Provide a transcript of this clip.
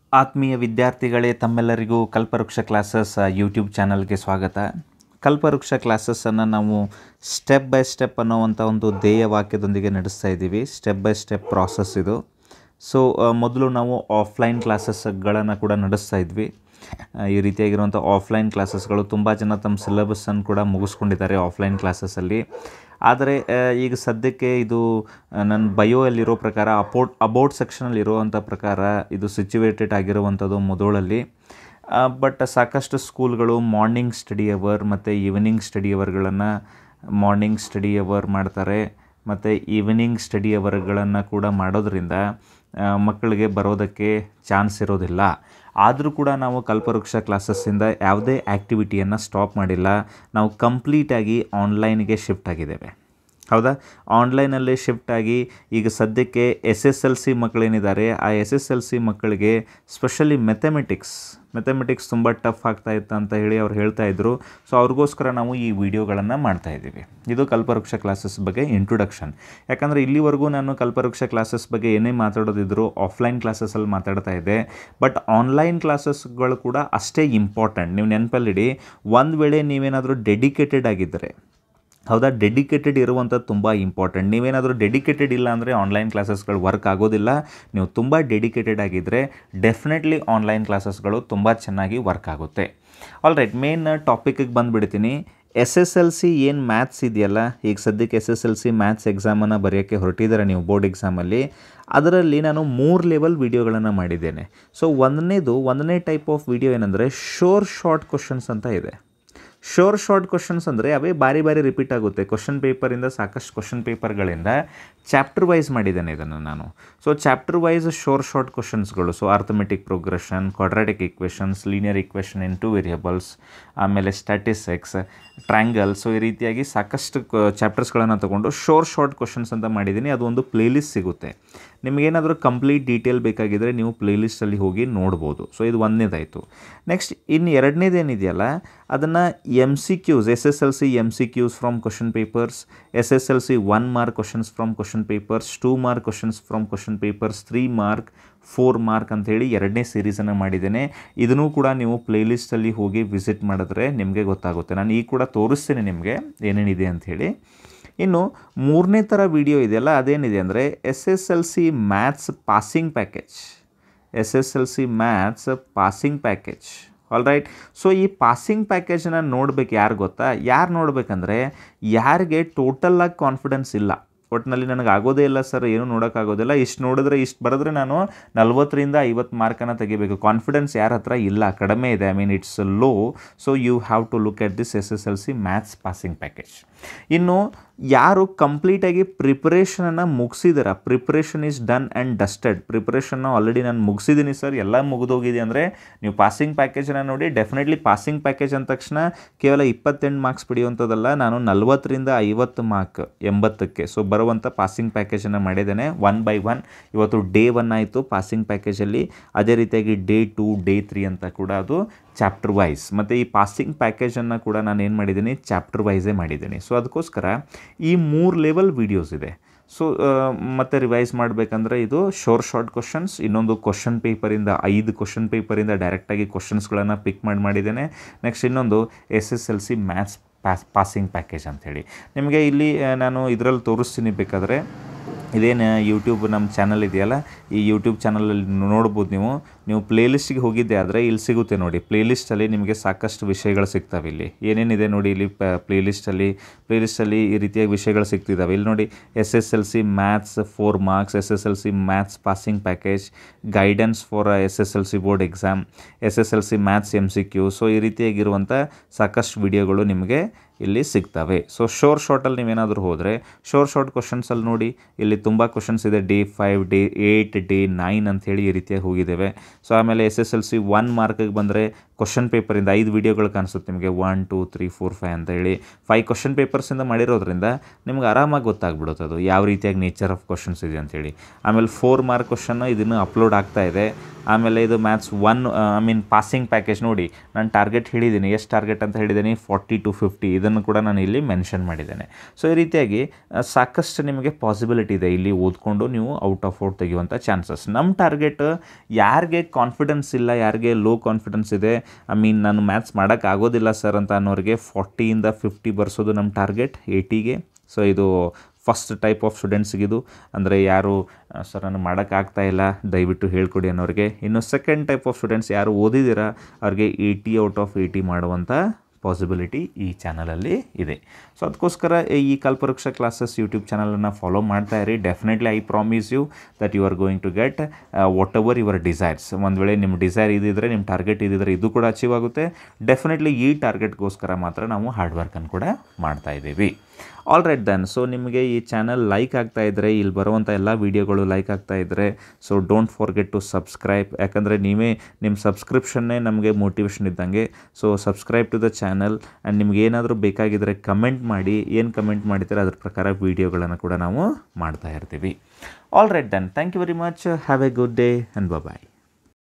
ಆತ್ಮೀಯ ವಿದ್ಯಾರ್ಥಿಗಳೇ ತಮ್ಮೆಲ್ಲರಿಗೂ ಕಲ್ಪವೃಕ್ಷ ಕ್ಲಾಸಸ್ ಯೂಟ್ಯೂಬ್ ಚಾನಲ್ಗೆ ಸ್ವಾಗತ ಕಲ್ಪವೃಕ್ಷ ಕ್ಲಾಸಸ್ಸನ್ನು ನಾವು ಸ್ಟೆಪ್ ಬೈ ಸ್ಟೆಪ್ ಅನ್ನೋವಂಥ ಒಂದು ಧ್ಯೇಯ ವಾಕ್ಯದೊಂದಿಗೆ ನಡೆಸ್ತಾ ಇದ್ದೀವಿ ಸ್ಟೆಪ್ ಬೈ ಸ್ಟೆಪ್ ಪ್ರಾಸೆಸ್ ಇದು ಸೊ ಮೊದಲು ನಾವು ಆಫ್ಲೈನ್ ಕ್ಲಾಸಸ್ಗಳನ್ನು ಕೂಡ ನಡೆಸ್ತಾ ಇದ್ವಿ ಆ, ಈ ರೀತಿಯಾಗಿರುವಂಥ ಆಫ್ಲೈನ್ ಕ್ಲಾಸಸ್ಗಳು ತುಂಬ ಜನ ತಮ್ಮ ಸಿಲೆಬಸ್ಸನ್ನು ಕೂಡ ಮುಗಿಸ್ಕೊಂಡಿದ್ದಾರೆ ಆಫ್ಲೈನ್ ಕ್ಲಾಸಸ್ಸಲ್ಲಿ ಆದರೆ ಆ, ಈಗ ಸದ್ಯಕ್ಕೆ ಇದು ಆ, ನನ್ನ ಬಯೋಯಲ್ಲಿರೋ ಪ್ರಕಾರ ಅಪೋಟ್ ಅಬೌಟ್ ಸೆಕ್ಷನಲ್ಲಿ ಇರುವಂಥ ಪ್ರಕಾರ ಇದು ಸಿಚುವೇಟೆಡ್ ಆಗಿರುವಂಥದ್ದು ಮೊದಲಲ್ಲಿ ಬಟ್ ಸಾಕಷ್ಟು ಸ್ಕೂಲ್ಗಳು ಮಾರ್ನಿಂಗ್ ಸ್ಟಡಿ ಅವರ್ ಮತ್ತು ಈವ್ನಿಂಗ್ ಸ್ಟಡಿ ಅವರ್ಗಳನ್ನು ಮಾರ್ನಿಂಗ್ ಸ್ಟಡಿ ಅವರ್ ಮಾಡ್ತಾರೆ ಮತ್ತು ಈವ್ನಿಂಗ್ ಸ್ಟಡಿ ಅವರ್ಗಳನ್ನು ಕೂಡ ಮಾಡೋದ್ರಿಂದ ಆ, ಮಕ್ಕಳಿಗೆ ಬರೋದಕ್ಕೆ ಚಾನ್ಸ್ ಇರೋದಿಲ್ಲ ಆದರೂ ಕೂಡ ನಾವು ಕಲ್ಪವೃಕ್ಷ ಕ್ಲಾಸಸ್ಸಿಂದ ಯಾವುದೇ ಆ್ಯಕ್ಟಿವಿಟಿಯನ್ನು ಸ್ಟಾಪ್ ಮಾಡಿಲ್ಲ ನಾವು ಕಂಪ್ಲೀಟಾಗಿ ಆನ್ಲೈನ್ಗೆ ಶಿಫ್ಟ್ ಆಗಿದ್ದೇವೆ ಹೌದಾ ಆನ್ಲೈನಲ್ಲೇ ಶಿಫ್ಟ್ ಆಗಿ ಈಗ ಸದ್ಯಕ್ಕೆ ಎಸ್ ಎಸ್ ಎಲ್ ಸಿ ಮಕ್ಕಳೇನಿದ್ದಾರೆ ಆ ಎಸ್ ಎಸ್ ಎಲ್ ಸಿ ಮಕ್ಕಳಿಗೆ ಸ್ಪೆಷಲಿ ಮೆಥಮೆಟಿಕ್ಸ್ ಮೆಥಮೆಟಿಕ್ಸ್ ತುಂಬ ಟಫ್ ಆಗ್ತಾ ಇತ್ತು ಅಂತ ಹೇಳಿ ಅವ್ರು ಹೇಳ್ತಾ ಇದ್ರು ಸೊ ಅವ್ರಿಗೋಸ್ಕರ ನಾವು ಈ ವಿಡಿಯೋಗಳನ್ನು ಮಾಡ್ತಾ ಇದ್ದೀವಿ ಇದು ಕಲ್ಪವೃಕ್ಷ ಕ್ಲಾಸಸ್ ಬಗ್ಗೆ ಇಂಟ್ರೊಡಕ್ಷನ್ ಯಾಕಂದರೆ ಇಲ್ಲಿವರೆಗೂ ನಾನು ಕಲ್ಪವೃಕ್ಷ ಕ್ಲಾಸಸ್ ಬಗ್ಗೆ ಏನೇ ಮಾತಾಡೋದಿದ್ರು ಆಫ್ಲೈನ್ ಕ್ಲಾಸಸ್ಸಲ್ಲಿ ಮಾತಾಡ್ತಾ ಇದ್ದೆ ಬಟ್ ಆನ್ಲೈನ್ ಕ್ಲಾಸಸ್ಗಳು ಕೂಡ ಅಷ್ಟೇ ಇಂಪಾರ್ಟೆಂಟ್ ನೀವು ನೆನಪಲ್ಲಿಡಿ ಒಂದು ವೇಳೆ ನೀವೇನಾದರೂ ಡೆಡಿಕೇಟೆಡ್ ಆಗಿದ್ದರೆ ಹೌದಾ ಡೆಡಿಕೇಟೆಡ್ ಇರುವಂಥದ್ದು ತುಂಬ ಇಂಪಾರ್ಟೆಂಟ್ ನೀವೇನಾದರೂ ಡೆಡಿಕೇಟೆಡ್ ಇಲ್ಲ ಅಂದರೆ ಆನ್ಲೈನ್ ಕ್ಲಾಸಸ್ಗಳು ವರ್ಕ್ ಆಗೋದಿಲ್ಲ ನೀವು ತುಂಬ ಡೆಡಿಕೇಟೆಡ್ ಆಗಿದ್ದರೆ ಡೆಫಿನೆಟ್ಲಿ ಆನ್ಲೈನ್ ಕ್ಲಾಸಸ್ಗಳು ತುಂಬ ಚೆನ್ನಾಗಿ ವರ್ಕ್ ಆಗುತ್ತೆ ಆಲ್ ರೈಟ್ ಮೇನ್ ಟಾಪಿಕಿಗೆ ಬಂದುಬಿಡ್ತೀನಿ ಎಸ್ ಎಸ್ ಎಲ್ ಸಿ ಏನು ಮ್ಯಾಥ್ಸ್ ಇದೆಯಲ್ಲ ಈಗ ಸದ್ಯಕ್ಕೆ S S L C maths ಎಕ್ಸಾಮನ್ನು ಬರೆಯೋಕ್ಕೆ ಹೊರಟಿದ್ದಾರೆ ನೀವು ಬೋರ್ಡ್ ಎಕ್ಸಾಮಲ್ಲಿ ಅದರಲ್ಲಿ ನಾನು ಮೂರು ಲೆವೆಲ್ ವಿಡಿಯೋಗಳನ್ನು ಮಾಡಿದ್ದೇನೆ ಸೊ ಒಂದನೇದು ಒಂದನೇ ಟೈಪ್ ಆಫ್ ವಿಡಿಯೋ ಏನಂದರೆ ಶೋರ್ ಶಾರ್ಟ್ ಕ್ವಶನ್ಸ್ ಅಂತ ಇದೆ ಶೋರ್ ಶಾರ್ಟ್ ಕ್ವಶನ್ಸ್ ಅಂದರೆ ಅವೇ ಬಾರಿ ಬಾರಿ ರಿಪೀಟ್ ಆಗುತ್ತೆ ಕ್ವಶನ್ ಪೇಪರಿಂದ ಸಾಕಷ್ಟು ಕ್ವಶನ್ ಪೇಪರ್ಗಳಿಂದ ಚಾಪ್ಟರ್ ವೈಸ್ ಮಾಡಿದ್ದೇನೆ ಇದನ್ನು ನಾನು so chapter wise sure shot ಕ್ವಶನ್ಸ್ಗಳು so arithmetic progression quadratic equations linear equation in two variables ಆಮೇಲೆ ಸ್ಟ್ಯಾಟಿಸ್ಟಿಕ್ಸ್ ಟ್ರ್ಯಾಂಗಲ್ ಸೊ ಈ ರೀತಿಯಾಗಿ ಸಾಕಷ್ಟು ಚಾಪ್ಟರ್ಸ್ಗಳನ್ನು ತಗೊಂಡು ಶೋರ್ ಶಾರ್ಟ್ ಕ್ವಶನ್ಸ್ ಅಂತ ಮಾಡಿದ್ದೀನಿ ಅದು ಒಂದು ಪ್ಲೇಲಿಸ್ಟ್ ಸಿಗುತ್ತೆ ನಿಮಗೇನಾದರೂ ಕಂಪ್ಲೀಟ್ ಡೀಟೇಲ್ ಬೇಕಾಗಿದ್ದರೆ ನೀವು ಪ್ಲೇಲಿಸ್ಟಲ್ಲಿ ಹೋಗಿ ನೋಡ್ಬೋದು ಸೊ ಇದು ಒಂದನೇದಾಯಿತು ನೆಕ್ಸ್ಟ್ ಇನ್ನು ಎರಡನೇದೇನಿದೆಯಲ್ಲ ಅದನ್ನು M C Qs S S L C M C Qs from question papers S S L C one mark questions from question papers two mark questions from question papers three mark four mark ಅಂಥೇಳಿ ಎರಡನೇ ಸೀರೀಸನ್ನು ಮಾಡಿದ್ದೇನೆ ಇದನ್ನು ಕೂಡ ನೀವು ಪ್ಲೇಲಿಸ್ಟಲ್ಲಿ ಹೋಗಿ visit ಮಾಡಿದ್ರೆ ನಿಮಗೆ ಗೊತ್ತಾಗುತ್ತೆ ನಾನು ಈಗ ಕೂಡ ತೋರಿಸ್ತೇನೆ ನಿಮಗೆ ಏನೇನಿದೆ ಅಂಥೇಳಿ ಇನ್ನು ಮೂರನೇ ಥರ ವಿಡಿಯೋ ಇದೆಯಲ್ಲ ಅದೇನಿದೆ ಅಂದರೆ S S L C maths passing package S S L C maths passing package all right so ಈ ಪಾಸಿಂಗ್ ಪ್ಯಾಕೇಜನ್ನ ನೋಡ್ಬೇಕು ಯಾರು ಗೊತ್ತಾ ಯಾರು ನೋಡಬೇಕಂದ್ರೆ ಯಾರಿಗೆ ಟೋಟಲಾಗಿ ಕಾನ್ಫಿಡೆನ್ಸ್ ಇಲ್ಲ ಒಟ್ಟಿನಲ್ಲಿ ನನಗೆ ಆಗೋದೇ ಇಲ್ಲ ಸರ್ ಏನು ನೋಡೋಕ್ಕಾಗೋದಿಲ್ಲ ಇಷ್ಟು ನೋಡಿದ್ರೆ ಇಷ್ಟು ಬರೆದ್ರೆ ನಾನು ನಲ್ವತ್ತರಿಂದ ಐವತ್ತು ಮಾರ್ಕನ್ನು ತೆಗಿಬೇಕು ಕಾನ್ಫಿಡೆನ್ಸ್ ಯಾರ ಹತ್ರ ಇಲ್ಲ ಕಡಿಮೆ ಇದೆ I mean it's low so you have to look at this S S L C maths passing package ಇನ್ನು ಯಾರು ಕಂಪ್ಲೀಟಾಗಿ ಪ್ರಿಪ್ರೇಷನನ್ನು ಮುಗಿಸಿದಾರ preparation is done and dusted ಪ್ರಿಪ್ರೇಷನ್ನ ಆಲ್ರೆಡಿ ನಾನು ಮುಗಿಸಿದ್ದೀನಿ ಸರ್ ಎಲ್ಲ ಮುಗಿದೋಗಿದೆ ಅಂದರೆ ನೀವು ಪಾಸಿಂಗ್ ಪ್ಯಾಕೇಜನ್ನು ನೋಡಿ ಡೆಫಿನೆಟ್ಲಿ ಪಾಸಿಂಗ್ ಪ್ಯಾಕೇಜ್ ಅಂದ ತಕ್ಷಣ ಕೇವಲ ಇಪ್ಪತ್ತೆಂಟು ಮಾರ್ಕ್ಸ್ ಪಡೆಯುವಂಥದ್ದಲ್ಲ ನಾನು ನಲ್ವತ್ತರಿಂದ ಐವತ್ತು ಮಾರ್ಕ್ ಎಂಬತ್ತಕ್ಕೆ ಸೊ ಬರುವಂಥ ಪಾಸಿಂಗ್ ಪ್ಯಾಕೇಜನ್ನು ಮಾಡಿದ್ದೇನೆ ಒನ್ ಬೈ ಒನ್ ಇವತ್ತು ಡೇ ಒನ್ ಆಯಿತು ಪಾಸಿಂಗ್ ಪ್ಯಾಕೇಜಲ್ಲಿ ಅದೇ ರೀತಿಯಾಗಿ ಡೇ ಟು ಡೇ ತ್ರೀ ಅಂತ ಕೂಡ ಅದು ಚಾಪ್ಟರ್ ವೈಸ್ ಮತ್ತು ಈ ಪಾಸಿಂಗ್ ಪ್ಯಾಕೇಜನ್ನು ಕೂಡ ನಾನು ಏನು ಮಾಡಿದ್ದೀನಿ ಚಾಪ್ಟರ್ ವೈಸೇ ಮಾಡಿದ್ದೀನಿ ಸೊ ಅದಕ್ಕೋಸ್ಕರ ಈ ಮೂರು ಲೆವೆಲ್ ವೀಡಿಯೋಸ್ ಇದೆ ಸೊ ಮತ್ತೆ ರಿವೈಸ್ ಮಾಡಬೇಕಂದ್ರೆ ಇದು ಶೋರ್ ಶಾರ್ಟ್ ಕ್ವಶನ್ಸ್ ಇನ್ನೊಂದು ಕ್ವಶನ್ ಪೇಪರಿಂದ ಐದು ಕ್ವಶನ್ ಪೇಪರಿಂದ ಡೈರೆಕ್ಟಾಗಿ ಕ್ವಶನ್ಸ್ಗಳನ್ನು ಪಿಕ್ ಮಾಡಿ ಮಾಡಿದ್ದೇನೆ ನೆಕ್ಸ್ಟ್ ಇನ್ನೊಂದು S S L C maths pass passing package ಅಂಥೇಳಿ ನಿಮಗೆ ಇಲ್ಲಿ ಆ, ನಾನು ಇದರಲ್ಲಿ ತೋರಿಸ್ತೀನಿ ಬೇಕಾದರೆ ಇದೇನು ಯೂಟ್ಯೂಬ್ ನಮ್ಮ ಚಾನಲ್ ಇದೆಯಲ್ಲ ಈ ಯೂಟ್ಯೂಬ್ ಚಾನಲಲ್ಲಿ ನೋಡ್ಬೋದು ನೀವು ನೀವು ಪ್ಲೇಲಿಸ್ಟಿಗೆ ಹೋಗಿದ್ದೆ ಆದರೆ ಇಲ್ಲಿ ಸಿಗುತ್ತೆ ನೋಡಿ ಪ್ಲೇಲಿಸ್ಟಲ್ಲಿ ನಿಮಗೆ ಸಾಕಷ್ಟು ವಿಷಯಗಳು ಸಿಗ್ತವೆ ಇಲ್ಲಿ ಏನೇನಿದೆ ನೋಡಿ ಇಲ್ಲಿ ಪ ಪ್ಲೇಲಿಸ್ಟಲ್ಲಿ ಪ್ಲೇಲಿಸ್ಟಲ್ಲಿ ಈ ರೀತಿಯಾಗಿ ವಿಷಯಗಳು ಸಿಗ್ತಿದ್ದಾವೆ ಇಲ್ಲಿ ನೋಡಿ S S L C maths four marks S S L C maths passing package guidance for S S L C board exam S S L C maths M C Q so ಈ ರೀತಿಯಾಗಿರುವಂಥ ಸಾಕಷ್ಟು ವಿಡಿಯೋಗಳು ನಿಮಗೆ ಇಲ್ಲಿ ಸಿಗ್ತವೆ so sure ಶಾರ್ಟಲ್ಲಿ ನೀವೇನಾದರೂ ಹೋದರೆ sure short ಕ್ವಶನ್ಸಲ್ಲಿ ನೋಡಿ ಇಲ್ಲಿ ತುಂಬ ಕ್ವಶನ್ಸ್ ಇದೆ day five day eight day nine ಅಂಥೇಳಿ ಈ ರೀತಿಯಾಗಿ ಹೋಗಿದ್ದೇವೆ ಸೊ ಆಮೇಲೆ S S L C one ಮಾರ್ಕಿಗೆ ಬಂದರೆ ಕ್ವಶನ್ ಪೇಪರಿಂದ ಐದು ವೀಡಿಯೋಗಳು ಕಾಣಿಸುತ್ತೆ ನಿಮಗೆ one two three four five ಅಂತ ಹೇಳಿ ಫೈವ್ ಕ್ವಶನ್ ಪೇಪರ್ಸಿಂದ ಮಾಡಿರೋದ್ರಿಂದ ನಿಮ್ಗೆ ಆರಾಮಾಗಿ ಗೊತ್ತಾಗ್ಬಿಡುತ್ತೆ ಅದು ಯಾವ ರೀತಿಯಾಗಿ ನೇಚರ್ ಆಫ್ ಕ್ವಶನ್ಸ್ ಇದೆ ಅಂತೇಳಿ ಆಮೇಲೆ ಫೋರ್ ಮಾರ್ಕ್ ಕ್ವಶನ್ ಇದನ್ನು ಅಪ್ಲೋಡ್ ಆಗ್ತಾ ಇದೆ ಆಮೇಲೆ ಇದು maths one I mean passing package ನೋಡಿ ನಾನು ಟಾರ್ಗೆಟ್ ಹೇಳಿದ್ದೀನಿ ಎಷ್ಟು ಟಾರ್ಗೆಟ್ ಅಂತ ಹೇಳಿದ್ದೀನಿ ಫಾರ್ಟಿ ಟು ಫಿಫ್ಟಿ ಇದನ್ನು ಕೂಡ ನಾನು ಇಲ್ಲಿ ಮೆನ್ಷನ್ ಮಾಡಿದ್ದೇನೆ ಸೊ ಈ ರೀತಿಯಾಗಿ ಆ, ಸಾಕಷ್ಟು ನಿಮಗೆ ಪಾಸಿಬಿಲಿಟಿ ಇದೆ ಇಲ್ಲಿ ಓದ್ಕೊಂಡು ನೀವು ಔಟ್ ಆಫ್ ಔಟ್ ತೆಗೆಯುವಂಥ ಚಾನ್ಸಸ್ ನಮ್ಮ ಟಾರ್ಗೆಟ್ ಯಾರಿಗೆ ಕಾನ್ಫಿಡೆನ್ಸ್ ಇಲ್ಲ ಯಾರಿಗೆ ಲೋ ಕಾನ್ಫಿಡೆನ್ಸ್ ಇದೆ ಐ ಮೀನ್ ನಾನು ಮ್ಯಾಥ್ಸ್ ಮಾಡೋಕ್ಕಾಗೋದಿಲ್ಲ ಸರ್ ಅಂತ ಅನ್ನೋರಿಗೆ ಫಾರ್ಟಿಯಿಂದ ಫಿಫ್ಟಿ ಬರ್ಸೋದು ನಮ್ಮ ಟಾರ್ಗೆಟ್ ಏಯ್ಟಿಗೆ ಸೊ ಇದು ಫಸ್ಟ್ ಟೈಪ್ ಆಫ್ ಸ್ಟೂಡೆಂಟ್ಸ್ಗಿದು ಅಂದರೆ ಯಾರು ಸರ್ ನಾನು ಮಾಡೋಕ್ಕಾಗ್ತಾ ಇಲ್ಲ ದಯವಿಟ್ಟು ಹೇಳ್ಕೊಡಿ ಅನ್ನೋರಿಗೆ ಇನ್ನು ಸೆಕೆಂಡ್ ಟೈಪ್ ಆಫ್ ಸ್ಟೂಡೆಂಟ್ಸ್ ಯಾರು ಓದಿದ್ದೀರಾ ಅವ್ರಿಗೆ ಏಯ್ಟಿ ಔಟ್ ಆಫ್ ಏಯ್ಟಿ ಮಾಡುವಂಥ ಪಾಸಿಬಿಲಿಟಿ ಈ ಚಾನಲಲ್ಲಿ ಇದೆ ಸೊ ಅದಕ್ಕೋಸ್ಕರ ಈ ಕಲ್ಪವೃಕ್ಷ ಕ್ಲಾಸಸ್ ಯೂಟ್ಯೂಬ್ ಚಾನಲನ್ನು ಫಾಲೋ ಮಾಡ್ತಾ ಇರಿ definitely I promise you that you are going to get whatever your desires ಒಂದು ವೇಳೆ ನಿಮ್ಮ ಡಿಸೈರ್ ಇದ್ದಿದ್ರೆ ನಿಮ್ಮ ಟಾರ್ಗೆಟ್ ಇದ್ದಿದ್ರೆ ಇದು ಕೂಡ ಅಚೀವ್ ಆಗುತ್ತೆ ಡೆಫಿನೆಟ್ಲಿ ಈ ಟಾರ್ಗೆಟ್ಗೋಸ್ಕರ ಮಾತ್ರ ನಾವು ಹಾರ್ಡ್ ವರ್ಕನ್ನು ಕೂಡ ಮಾಡ್ತಾ ಇದ್ದೀವಿ ಆಲ್ ರೈಟ್ ದೆನ್ ಸೊ ನಿಮಗೆ ಈ ಚಾನಲ್ ಲೈಕ್ ಆಗ್ತಾ ಇದ್ದರೆ ಇಲ್ಲಿ ಬರುವಂಥ ಎಲ್ಲ ವೀಡಿಯೋಗಳು ಲೈಕ್ ಆಗ್ತಾ ಇದ್ದರೆ so don't forget to subscribe ಯಾಕಂದರೆ ನೀವೇ ನಿಮ್ಮ ಸಬ್ಸ್ಕ್ರಿಪ್ಷನ್ನೇ ನಮಗೆ ಮೋಟಿವೇಶನ್ ಇದ್ದಂಗೆ so subscribe to the channel and ನಿಮ್ಗೆ ಏನಾದರೂ ಬೇಕಾಗಿದ್ದರೆ ಕಮೆಂಟ್ ಮಾಡಿ ಏನು ಕಮೆಂಟ್ ಮಾಡಿದರೆ ಅದ್ರ ಪ್ರಕಾರ ವೀಡಿಯೋಗಳನ್ನು ಕೂಡ ನಾವು ಮಾಡ್ತಾ ಇರ್ತೀವಿ all right then thank you very much have a good day and bye